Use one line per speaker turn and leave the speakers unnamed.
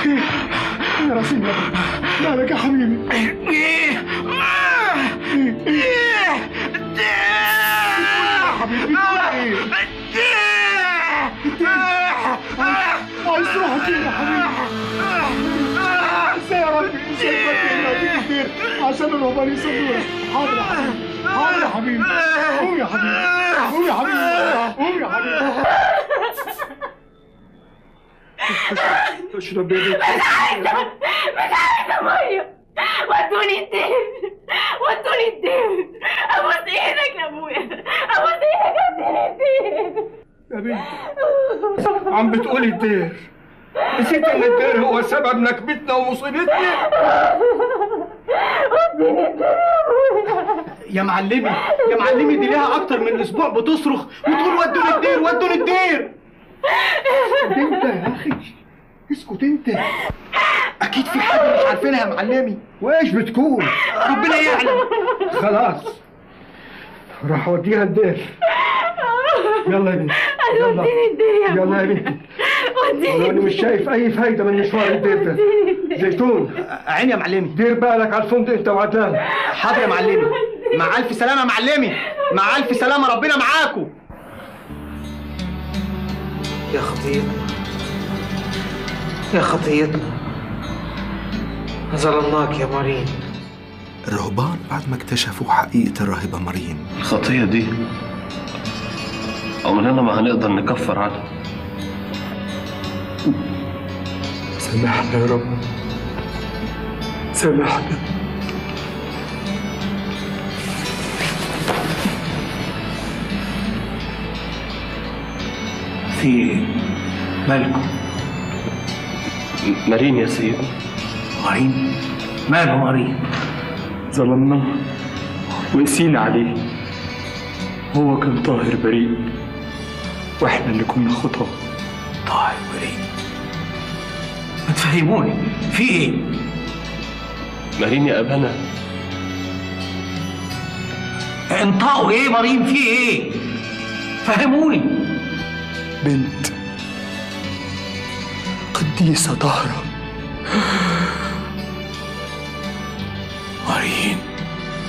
يا راسين يا ابني مالك يا حبيبي
ايه ايه
حبيبي عايز تروح فين يا حبيبي ازاي يا ربي ازاي بدي كتير عشان الرهبان يصدقوا حاضر يا حبيبي حاضر يا حبيبي قوم يا حبيبي قوم يا حبيبي قوم يا حبيبي اشرب يا بنت
مش عايزة مية ودوني الدين ودوني الدين ابوس ايدك يا ابويا ابوس ايدك ودوني الدين
يا بنت عم بتقولي الدير نسيت ان الدير هو سبب نكبتنا ومصيبتنا
ودوني الدين يا ابويا
يا معلمي يا معلمي دي ليها اكتر من اسبوع بتصرخ وتقول ودوني الدير ودوني الدير
اسكت انت يا اخي اسكت انت
اكيد في حاجه مش عارفينها يا معلمي
وايش بتكون
ربنا يعلم
خلاص راح اوديها الدير يلا يا بنت يلا
وديني الدين يا
يلا يا
ابويا
بنتي
وديني
انا مش شايف اي فايده من مشوار الدير ده زيتون
عين يا معلمي
دير بالك على الفندق انت وعدنان
حاضر يا معلمي مع الف سلامه يا معلمي مع الف سلامه ربنا معاكم
يا خطيتنا يا خطيتنا ظلمناك يا مريم
الرهبان بعد ما اكتشفوا حقيقة الراهبة مريم
الخطية دي عمرنا ما هنقدر نكفر عنها
سامحنا يا رب سامحنا
في ايه؟ مالكم؟
مريم يا سيدي
مريم؟ ماله مريم؟
ظلمناه وقسينا عليه هو كان طاهر بريء واحنا اللي كنا خطاه
طاهر بريء ما تفهموني في ايه؟
مريم يا أبانا
انطقوا ايه مريم في ايه؟ فهموني
بنت قديسة طاهرة